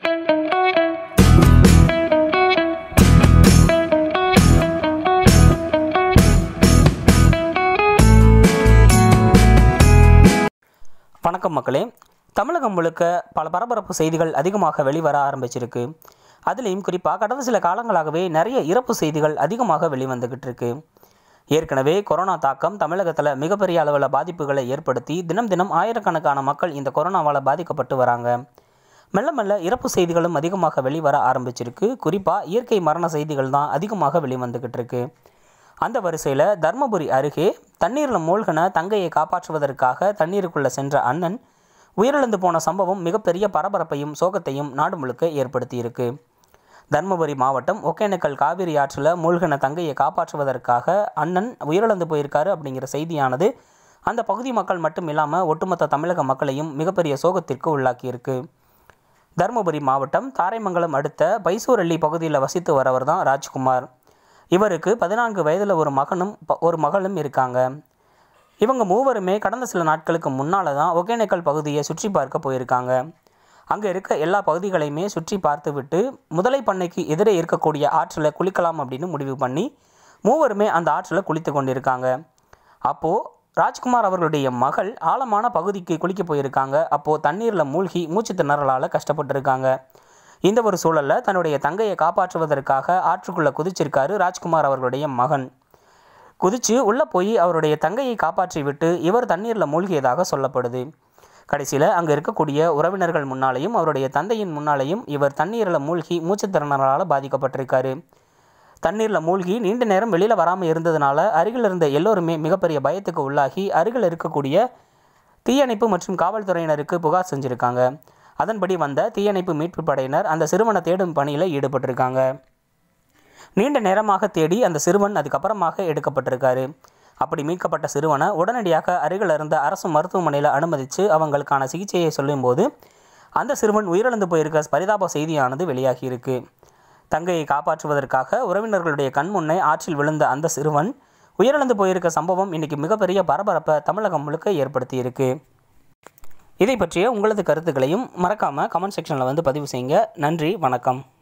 வணக்கம் மக்களே தமிழகம் முழுக்க பல பரபரப்பு செய்திகள் அதிகமாக வெளிவர ஆரம்பிச்சிருக்கு அதுலேயும் குறிப்பாக கடந்த சில காலங்களாகவே நிறைய இறப்பு செய்திகள் அதிகமாக வெளிவந்துக்கிட்டு இருக்கு ஏற்கனவே கொரோனா தாக்கம் தமிழகத்தில் மிகப்பெரிய அளவில் பாதிப்புகளை ஏற்படுத்தி தினம் தினம் ஆயிரக்கணக்கான மக்கள் இந்த கொரோனாவால் பாதிக்கப்பட்டு வராங்க மெல்ல மெல்ல இறப்பு செய்திகளும் அதிகமாக வெளிவர ஆரம்பிச்சிருக்கு குறிப்பாக இயற்கை மரண செய்திகள் தான் அதிகமாக வெளிவந்துக்கிட்டு இருக்கு அந்த வரிசையில் தர்மபுரி அருகே தண்ணீரில் மூழ்கின தங்கையை காப்பாற்றுவதற்காக தண்ணீருக்குள்ளே சென்ற அண்ணன் உயிரிழந்து போன சம்பவம் மிகப்பெரிய பரபரப்பையும் சோகத்தையும் நாடு முழுக்க ஏற்படுத்தியிருக்கு தர்மபுரி மாவட்டம் ஒகேனக்கல் காவிரி ஆற்றில் மூழ்கின தங்கையை காப்பாற்றுவதற்காக அண்ணன் உயிரிழந்து போயிருக்காரு அப்படிங்கிற செய்தியானது அந்த பகுதி மக்கள் மட்டும் இல்லாமல் ஒட்டுமொத்த தமிழக மக்களையும் மிகப்பெரிய சோகத்திற்கு உள்ளாக்கியிருக்கு தருமபுரி மாவட்டம் தாரைமங்கலம் அடுத்த பைசூரள்ளி பகுதியில் வசித்து வரவர் தான் ராஜ்குமார் இவருக்கு பதினான்கு வயதில் ஒரு மகனும் ப- ஒரு மகளும் இருக்காங்க இவங்க மூவருமே கடந்த சில நாட்களுக்கு முன்னால் தான் ஒகேனக்கல் பகுதியை சுற்றி பார்க்க போயிருக்காங்க அங்கே இருக்க எல்லா பகுதிகளையுமே சுற்றி பார்த்துவிட்டு முதலை பண்ணைக்கு எதிரே இருக்கக்கூடிய ஆற்றில் குளிக்கலாம் அப்படின்னு முடிவு பண்ணி மூவருமே அந்த ஆற்றில் குளித்து கொண்டிருக்காங்க அப்போது ராஜ்குமார் அவர்களுடைய மகள் ஆழமான பகுதிக்கு குளிக்க போயிருக்காங்க அப்போது தண்ணீரில் மூழ்கி மூச்சு திணறலால் கஷ்டப்பட்டிருக்காங்க இந்த ஒரு சூழலில் தன்னுடைய தங்கையை காப்பாற்றுவதற்காக ஆற்றுக்குள்ளே குதிச்சிருக்காரு ராஜ்குமார் அவர்களுடைய மகன் குதிச்சு உள்ளே போய் அவருடைய தங்கையை காப்பாற்றி விட்டு இவர் தண்ணீரில் மூழ்கியதாக சொல்லப்படுது கடைசியில் அங்கே இருக்கக்கூடிய உறவினர்கள் முன்னாலேயும் அவருடைய தந்தையின் முன்னாலேயும் இவர் தண்ணீரில் மூழ்கி மூச்சுத் திறனால பாதிக்கப்பட்டிருக்காரு தண்ணீரில் மூழ்கி நீண்ட நேரம் வெளியில் வராமல் இருந்ததுனால அருகில் இருந்த எல்லோருமே மிகப்பெரிய பயத்துக்கு உள்ளாகி அருகில் இருக்கக்கூடிய தீயணைப்பு மற்றும் காவல்துறையினருக்கு புகார் செஞ்சுருக்காங்க அதன்படி வந்த தீயணைப்பு மீட்பு படையினர் அந்த சிறுவனை தேடும் பணியில் ஈடுபட்டிருக்காங்க நீண்ட நேரமாக தேடி அந்த சிறுவன் அதுக்கப்புறமாக எடுக்கப்பட்டிருக்காரு அப்படி மீட்கப்பட்ட சிறுவனை உடனடியாக அருகில் இருந்த அரசு மருத்துவமனையில் அனுமதித்து அவங்களுக்கான சிகிச்சையை சொல்லும்போது அந்த சிறுவன் உயிரிழந்து போயிருக்க பரிதாப செய்தியானது வெளியாகியிருக்கு தங்கையை காப்பாற்றுவதற்காக உறவினர்களுடைய கண் முன்னே ஆற்றில் விழுந்த அந்த சிறுவன் உயிரிழந்து போயிருக்க சம்பவம் இன்னைக்கு மிகப்பெரிய பரபரப்பை தமிழகம் முழுக்க ஏற்படுத்தியிருக்கு இதை பற்றிய உங்களது கருத்துக்களையும் மறக்காமல் கமெண்ட் செக்ஷனில் வந்து பதிவு செய்யுங்க நன்றி வணக்கம்